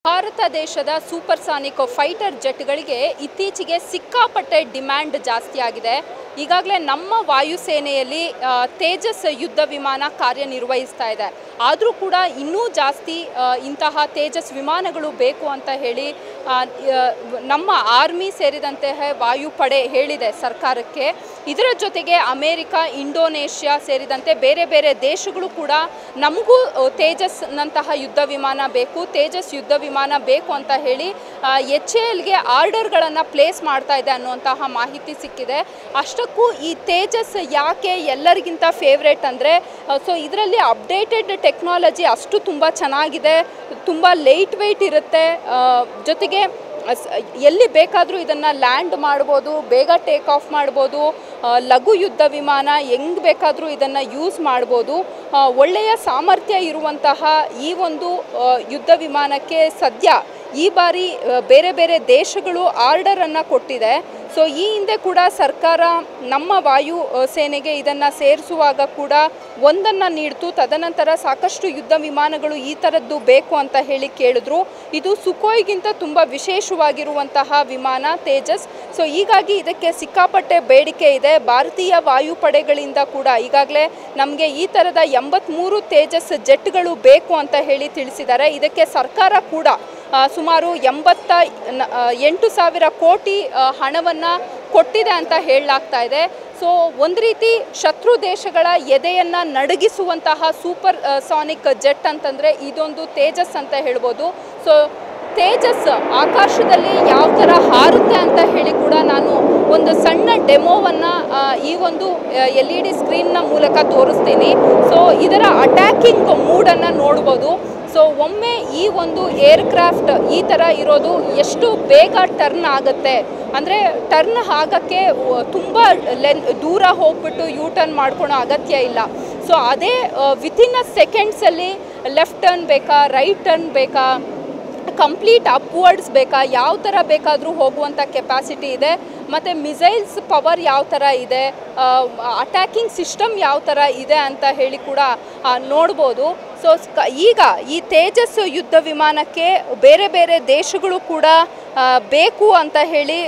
ಭಾರತ ದೇಶದ supersonic fighter ಜೆಟ್ಗಳಿಗೆ ಇತ್ತೀಚೆಗೆ ಸಿಕ್ಕಾಪಟ್ಟೆ ಡಿಮ್ಯಾಂಡ್ ಜಾಸ್ತಿ ಆಗಿದೆ ಈಗಾಗಲೇ ನಮ್ಮ ವಾಯುಸೇನೆಯಲ್ಲಿ ಆ, ತೇಜಸ್ ಯುದ್ಧ ವಿಮಾನ ಕಾರ್ಯನಿರ್ವಹಿಸ್ತಾ ಇದೆ ಆದರೂ ಕೂಡ ಇನ್ನೂ ಜಾಸ್ತಿ ಆ, ಇಂತಹ ತೇಜಸ್ ವಿಮಾನಗಳು ಬೇಕು ಅಂತ ಹೇಳಿ ಆ, ಆ, ನಮ್ಮ ಆರ್ಮಿ ಸೇರಿದಂತೆ ವಾಯುಪಡೆ ಹೇಳಿದೆ ಸರ್ಕಾರಕ್ಕೆ ಇದರ ಜೊತೆಗೆ ಅಮೇರಿಕ ಇಂಡೋನೇಷ್ಯಾ ಸೇರಿದಂತೆ ಬೇರೆ ಬೇರೆ ದೇಶಗಳು ಕೂಡ ನಮಗೂ ಆ, ತೇಜಸ್ನಂತಹ ಯುದ್ಧ ವಿಮಾನ ಬೇಕು ತೇಜಸ್ ಯುದ್ಧ ವಿಮಾನ ಬೇಕು ಅಂತ ಹೇಳಿ ಎಚ್ ಎ ಎಲ್ಗೆ ಆರ್ಡರ್ಗಳನ್ನು ಪ್ಲೇಸ್ ಮಾಡ್ತಾ ಇದೆ ಅನ್ನುವಂತಹ ಮಾಹಿತಿ ಸಿಕ್ಕಿದೆ ಅಷ್ಟಕ್ಕೂ ಈ ತೇಜಸ್ ಯಾಕೆ ಎಲ್ಲರಿಗಿಂತ ಫೇವ್ರೇಟ್ ಅಂದರೆ ಸೊ ಇದರಲ್ಲಿ ಅಪ್ಡೇಟೆಡ್ ಟೆಕ್ನಾಲಜಿ ಅಷ್ಟು ತುಂಬ ಚೆನ್ನಾಗಿದೆ ತುಂಬ ಲೈಟ್ ವೆಯ್ಟ್ ಇರುತ್ತೆ ಆ, ಜೊತೆಗೆ ಅಸ್- ಎಲ್ಲಿ ಬೇಕಾದರೂ ಇದನ್ನು ಲ್ಯಾಂಡ್ ಮಾಡ್ಬೋದು ಬೇಗ ಟೇಕ್ ಆಫ್ ಮಾಡ್ಬೋದು ಆ, ಲಘು ಯುದ್ಧ ವಿಮಾನ ಹೆಂಗೆ ಬೇಕಾದರೂ ಇದನ್ನು ಯೂಸ್ ಮಾಡ್ಬೋದು ಆ, ಒಳ್ಳೆಯ ಸಾಮರ್ಥ್ಯ ಇರುವಂತಹ ಈ ಒಂದು ಆ, ಯುದ್ಧ ವಿಮಾನಕ್ಕೆ ಸದ್ಯ ಈ ಬಾರಿ ಆ, ಬೇರೆ ಬೇರೆ ದೇಶಗಳು ಆರ್ಡರನ್ನು ಕೊಟ್ಟಿದೆ ಸೊ ಈ ಹಿಂದೆ ಕೂಡ ಸರ್ಕಾರ ನಮ್ಮ ವಾಯು ಆ, ಸೇನೆಗೆ ಇದನ್ನು ಸೇರಿಸುವಾಗ ಕೂಡ ಒಂದನ್ನು ನೀಡ್ತು ತದನಂತರ ಸಾಕಷ್ಟು ಯುದ್ಧ ವಿಮಾನಗಳು ಈ ಥರದ್ದು ಬೇಕು ಅಂತ ಹೇಳಿ ಕೇಳಿದ್ರು ಇದು ಸುಖೋಯ್ಗಿಂತ ತುಂಬ ವಿಶೇಷವಾಗಿರುವಂತಹ ವಿಮಾನ ತೇಜಸ್ ಸೊ ಹೀಗಾಗಿ ಇದಕ್ಕೆ ಸಿಕ್ಕಾಪಟ್ಟೆ ಬೇಡಿಕೆ ಇದೆ ಭಾರತೀಯ ವಾಯುಪಡೆಗಳಿಂದ ಕೂಡ ಈಗಾಗಲೇ ನಮಗೆ ಈ ಥರದ ಎಂಬತ್ತ್ಮೂರು ತೇಜಸ್ ಜೆಟ್ಗಳು ಬೇಕು ಅಂತ ಹೇಳಿ ತಿಳಿಸಿದ್ದಾರೆ ಇದಕ್ಕೆ ಸರ್ಕಾರ ಕೂಡ ಆ, ಸುಮಾರು ಎಂಬತ್ತ ನ- ಆ, ಎಂಟು ಸಾವಿರ ಕೋಟಿ ಹಣವನ್ನು ಕೊಟ್ಟಿದೆ ಅಂತ ಹೇಳಲಾಗ್ತಾ ಇದೆ ಸೊ ಒಂದು ರೀತಿ ಶತ್ರು ದೇಶಗಳ ಎದೆಯನ್ನು ನಡಗಿಸುವಂತಹ ಸೂಪರ್ ಆ, ಸಾನಿಕ್ ಜೆಟ್ ಅಂತಂದರೆ ಇದೊಂದು ತೇಜಸ್ ಅಂತ ಹೇಳ್ಬೋದು ಸೊ ತೇಜಸ್ ಆಕಾಶದಲ್ಲಿ ಯಾವ ಥರ ಹಾರುತ್ತೆ ಅಂತ ಹೇಳಿ ಕೂಡ ನಾನು ಒಂದು ಸಣ್ಣ ಡೆಮೋವನ್ನು ಈ ಒಂದು ಎಲ್ ಇ ಡಿ ಸ್ಕ್ರೀನ್ನ ಮೂಲಕ ತೋರಿಸ್ತೀನಿ ಸೊ ಇದರ ಅಟ್ಯಾಕಿಂಗ್ ಮೂಡನ್ನು ನೋಡ್ಬೋದು ಸೊ ಒಮ್ಮೆ ಈ ಒಂದು ಏರ್ಕ್ರಾಫ್ಟ್ ಈ ಥರ ಇರೋದು ಎಷ್ಟು ಬೇಗ ಟರ್ನ್ ಆಗುತ್ತೆ ಅಂದರೆ ಟರ್ನ್ ಆಗಕ್ಕೆ ತುಂಬ ಲೆನ್ ದೂರ ಹೋಗ್ಬಿಟ್ಟು ಯೂ ಟರ್ನ್ ಮಾಡ್ಕೊಳೋ ಅಗತ್ಯ ಇಲ್ಲ ಸೊ ಅದೇ ವಿತಿನ್ ಅ ಸೆಕೆಂಡ್ಸಲ್ಲಿ ಲೆಫ್ಟ್ ಟರ್ನ್ ಬೇಕಾ ರೈಟ್ ಟರ್ನ್ ಬೇಕಾ ಕಂಪ್ಲೀಟ್ ಅಪ್ವರ್ಡ್ಸ್ ಬೇಕಾ ಯಾವ ಥರ ಬೇಕಾದರೂ ಹೋಗುವಂಥ ಕೆಪಾಸಿಟಿ ಇದೆ ಮತ್ತು ಮಿಸೈಲ್ಸ್ ಪವರ್ ಯಾವ ಥರ ಇದೆ ಅಟ್ಯಾಕಿಂಗ್ ಸಿಸ್ಟಮ್ ಯಾವ ಥರ ಇದೆ ಅಂತ ಹೇಳಿ ಕೂಡ ಆ, ನೋಡ್ಬೋದು ಸೊ ಈಗ ಈ ತೇಜಸ್ ಯುದ್ಧ ವಿಮಾನಕ್ಕೆ ಬೇರೆ ಬೇರೆ ದೇಶಗಳು ಕೂಡ ಆ, ಬೇಕು ಅಂತ ಹೇಳಿ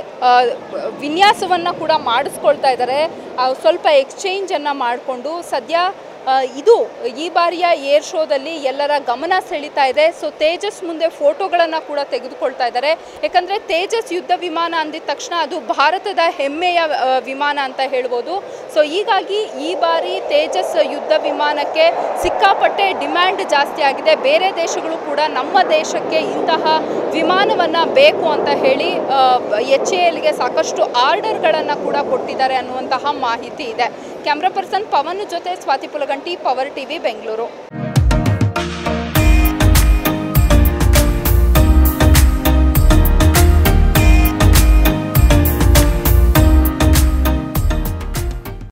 ವಿನ್ಯಾಸವನ್ನು ಕೂಡ ಮಾಡಿಸ್ಕೊಳ್ತಾ ಇದ್ದಾರೆ ಆ, ಸ್ವಲ್ಪ ಎಕ್ಸ್ಚೇಂಜನ್ನು ಮಾಡಿಕೊಂಡು ಸದ್ಯ ಆ, ಇದು ಈ ಬಾರಿಯ ಏರ್ ಶೋದಲ್ಲಿ ಎಲ್ಲರ ಗಮನ ಸೆಳೀತಾ ಇದೆ ಸೊ ತೇಜಸ್ ಮುಂದೆ ಫೋಟೋಗಳನ್ನು ಕೂಡ ತೆಗೆದುಕೊಳ್ತಾ ಇದ್ದಾರೆ ಯಾಕಂದರೆ ತೇಜಸ್ ಯುದ್ಧ ವಿಮಾನ ಅಂದಿದ ತಕ್ಷಣ ಅದು ಭಾರತದ ಹೆಮ್ಮೆಯ ಆ, ವಿಮಾನ ಅಂತ ಹೇಳ್ಬೋದು ಸೊ ಹೀಗಾಗಿ ಈ ಬಾರಿ ತೇಜಸ್ ಯುದ್ಧ ವಿಮಾನಕ್ಕೆ ಸಿಕ್ಕಾಪಟ್ಟೆ ಡಿಮ್ಯಾಂಡ್ ಜಾಸ್ತಿ ಆಗಿದೆ ಬೇರೆ ದೇಶಗಳು ಕೂಡ ನಮ್ಮ ದೇಶಕ್ಕೆ ಇಂತಹ ವಿಮಾನವನ್ನು ಬೇಕು ಅಂತ ಹೇಳಿ ಎಚ್ ಎ ಎಲ್ಗೆ ಸಾಕಷ್ಟು ಆರ್ಡರ್ಗಳನ್ನು ಕೂಡ ಕೊಟ್ಟಿದ್ದಾರೆ ಅನ್ನುವಂತಹ ಮಾಹಿತಿ ಇದೆ ಕ್ಯಾಮ್ರಾ ಪರ್ಸನ್ ಪವನ್ ಜೊತೆ ಸ್ವಾತಿ ಪುಲಗಂಟಿ ಪವರ್ ಟಿವಿ ಬೆಂಗಳೂರು